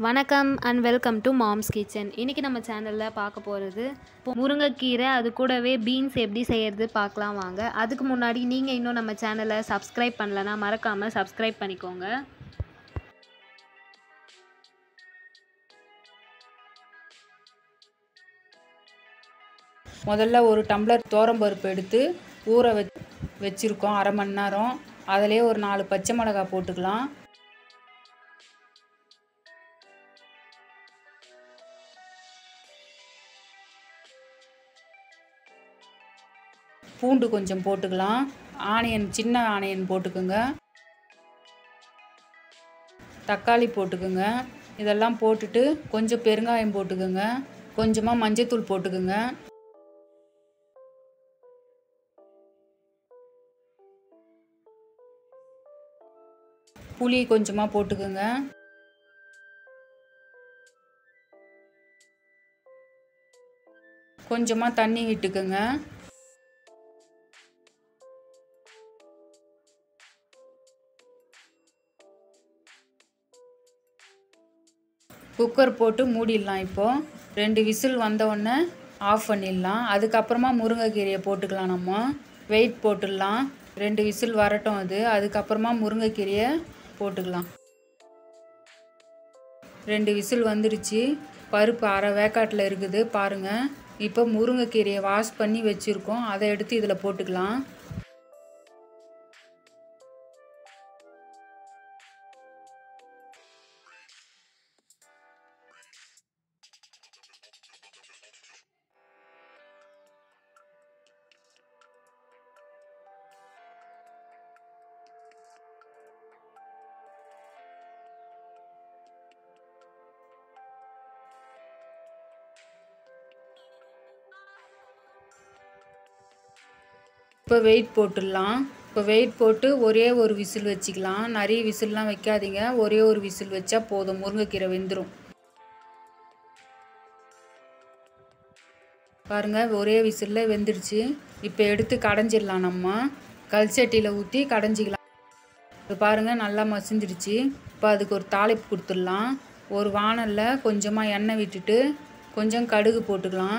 வணக்கம் and welcome to mom's kitchen இன்றைக்கி நம்ம சேனலில் பார்க்க போகிறது முருங்கைக்கீரை அது கூடவே பீன்ஸ் எப்படி செய்கிறது பார்க்கலாம் வாங்க அதுக்கு முன்னாடி நீங்கள் இன்னும் நம்ம சேனலை சப்ஸ்கிரைப் பண்ணலனா மறக்காமல் சப்ஸ்கிரைப் பண்ணிக்கோங்க முதல்ல ஒரு டம்ளர் பருப்பு எடுத்து ஊற வ வச்சுருக்கோம் அரை மணி நேரம் அதிலே ஒரு நாலு பச்சை மிளகாய் போட்டுக்கலாம் பூண்டு கொஞ்சம் போட்டுக்கலாம் ஆனியன் சின்ன ஆனியன் போட்டுக்குங்க தக்காளி போட்டுக்குங்க இதெல்லாம் போட்டுட்டு கொஞ்சம் பெருங்காயம் போட்டுக்குங்க கொஞ்சமாக மஞ்சத்தூள் போட்டுக்குங்க புளி கொஞ்சமாக போட்டுக்குங்க கொஞ்சமாக தண்ணி விட்டுக்குங்க குக்கர் போட்டு மூடிடலாம் இப்போது ரெண்டு விசில் வந்த உடனே ஆஃப் பண்ணிடலாம் அதுக்கப்புறமா முருங்கைக்கீரையை போட்டுக்கலாம் நம்ம வெயிட் போட்டுடலாம் ரெண்டு விசில் வரட்டும் அது அதுக்கப்புறமா முருங்கைக்கீரையை போட்டுக்கலாம் ரெண்டு விசில் வந்துடுச்சு பருப்பு அரை வேக்காட்டில் இருக்குது பாருங்கள் இப்போ முருங்கைக்கீரையை வாஷ் பண்ணி வச்சுருக்கோம் அதை எடுத்து இதில் போட்டுக்கலாம் இப்போ வெயிட் போட்டுடலாம் இப்போ வெயிட் போட்டு ஒரே ஒரு விசில் வச்சுக்கலாம் நிறைய விசில்லாம் வைக்காதீங்க ஒரே ஒரு விசில் வச்சா போதும் முருங்கைக்கீரை வெந்துடும் பாருங்கள் ஒரே விசிலில் வெந்துடுச்சு இப்போ எடுத்து கடைஞ்சிடலாம் நம்ம கல் சட்டியில் ஊற்றி கடைஞ்சிக்கலாம் இப்போ பாருங்கள் நல்லா மசிஞ்சிடுச்சு இப்போ அதுக்கு ஒரு தாளிப்பு கொடுத்துடலாம் ஒரு வானலில் கொஞ்சமாக எண்ணெய் விட்டுட்டு கொஞ்சம் கடுகு போட்டுக்கலாம்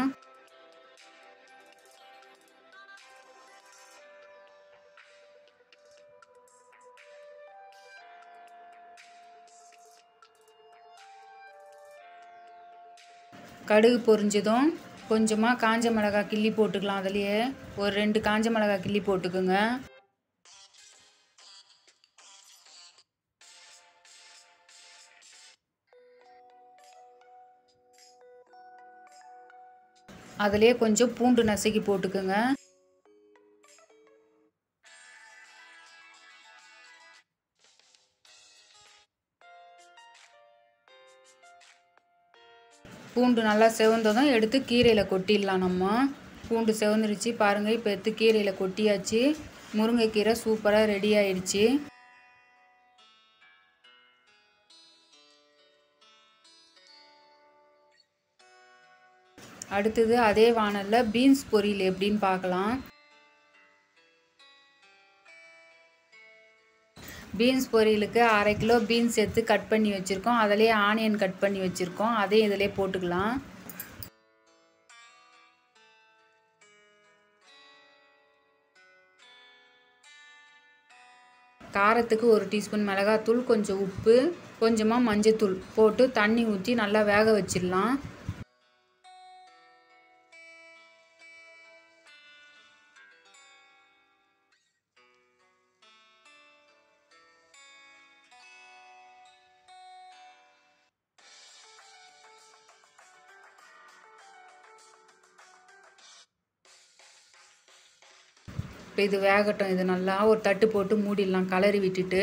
கடுகு பொரிஞ்சதும் கொஞ்சமாக காஞ்ச மிளகாய் கிள்ளி போட்டுக்கலாம் அதுலேயே ஒரு ரெண்டு காஞ்ச மிளகாய் கிள்ளி போட்டுக்குங்க அதிலே கொஞ்சம் பூண்டு நசுக்கி போட்டுக்குங்க பூண்டு நல்லா செவந்ததும் எடுத்து கீரையில் கொட்டிடலாம் நம்ம பூண்டு செவந்துருச்சு பாருங்கள் இப்போ எடுத்து கீரையில் கொட்டியாச்சு முருங்கைக்கீரை சூப்பராக ரெடி ஆயிடுச்சு அடுத்தது அதே வானலில் பீன்ஸ் பொரியல் எப்படின்னு பார்க்கலாம் பீன்ஸ் பொரியலுக்கு அரை கிலோ பீன்ஸ் எடுத்து கட் பண்ணி வச்சுருக்கோம் அதிலே ஆனியன் கட் பண்ணி வச்சுருக்கோம் அதையும் இதிலே போட்டுக்கலாம் காரத்துக்கு ஒரு டீஸ்பூன் மிளகாத்தூள் கொஞ்சம் உப்பு கொஞ்சமாக மஞ்சத்தூள் போட்டு தண்ணி ஊற்றி நல்லா வேக வச்சிடலாம் இப்போ இது வேகட்டும் இது நல்லா ஒரு தட்டு போட்டு மூடிடலாம் கலரி விட்டுட்டு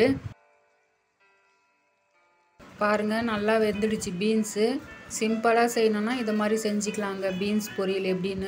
பாருங்கள் நல்லா வெந்துடுச்சு பீன்ஸு சிம்பிளாக செய்யணுன்னா இதை மாதிரி செஞ்சுக்கலாங்க பீன்ஸ் பொரியல் எப்படின்னு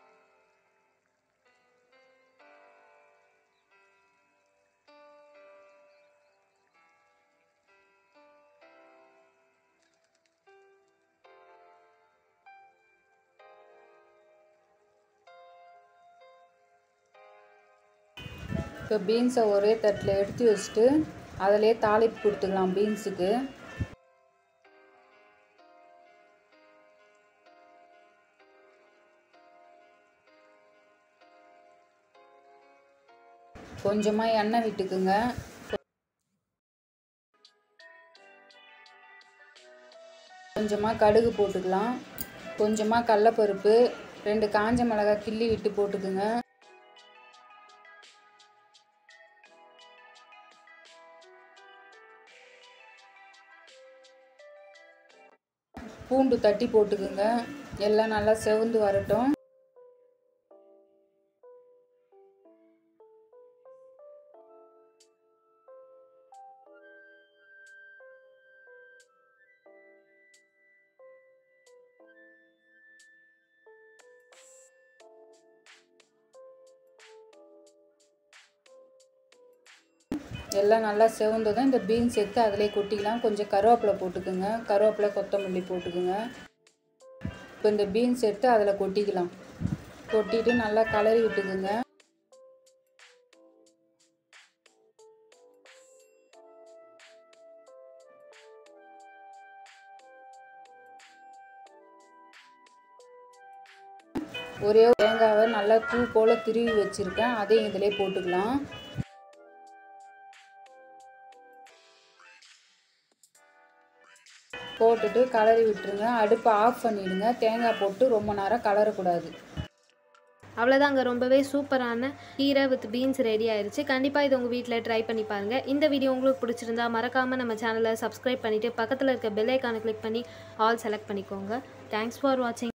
இப்போ பீன்ஸை ஒரே தட்டில் எடுத்து வச்சுட்டு அதிலே தாளிப்பு கொடுத்துக்கலாம் பீன்ஸுக்கு கொஞ்சமாக எண்ணெய் விட்டுக்குங்க கொஞ்சமாக கடுகு போட்டுக்கலாம் கொஞ்சமாக கடலப்பருப்பு ரெண்டு காஞ்ச மிளகாய் கிள்ளி விட்டு போட்டுக்குங்க பூண்டு தட்டி போட்டுக்குங்க எல்லாம் நல்லா செவந்து வரட்டும் எல்லாம் நல்லா செவந்ததும் இந்த பீன்ஸ் எடுத்து அதிலே கொட்டிக்கலாம் கொஞ்சம் கருவேப்பிலை போட்டுக்குங்க கருவேப்பிலை கொத்தமல்லி போட்டுக்குங்க இப்போ இந்த பீன்ஸ் எடுத்து அதில் கொட்டிக்கலாம் கொட்டிட்டு நல்லா கலரி விட்டுக்குங்க ஒரே ஒரு தேங்காவை நல்லா பூ போல் திருவி வச்சுருக்கேன் அதையும் இதிலே போட்டுக்கலாம் போட்டுட்டு கலரி விட்டுருங்க அடுப்பை ஆஃப் பண்ணிவிடுங்க தேங்காய் போட்டு ரொம்ப நேரம் கலரக்கூடாது அவ்வளோதாங்க ரொம்பவே சூப்பரான கீரை வித் பீன்ஸ் ரெடி ஆயிருச்சு கண்டிப்பாக இது உங்கள் வீட்டில் ட்ரை பண்ணி பாருங்கள் இந்த வீடியோ உங்களுக்கு பிடிச்சிருந்தா மறக்காமல் நம்ம சேனலை சப்ஸ்கிரைப் பண்ணிவிட்டு பக்கத்தில் இருக்க பெல் ஐக்கானை கிளிக் பண்ணி ஆல் செலக்ட் பண்ணிக்கோங்க தேங்க்ஸ் ஃபார் வாட்சிங்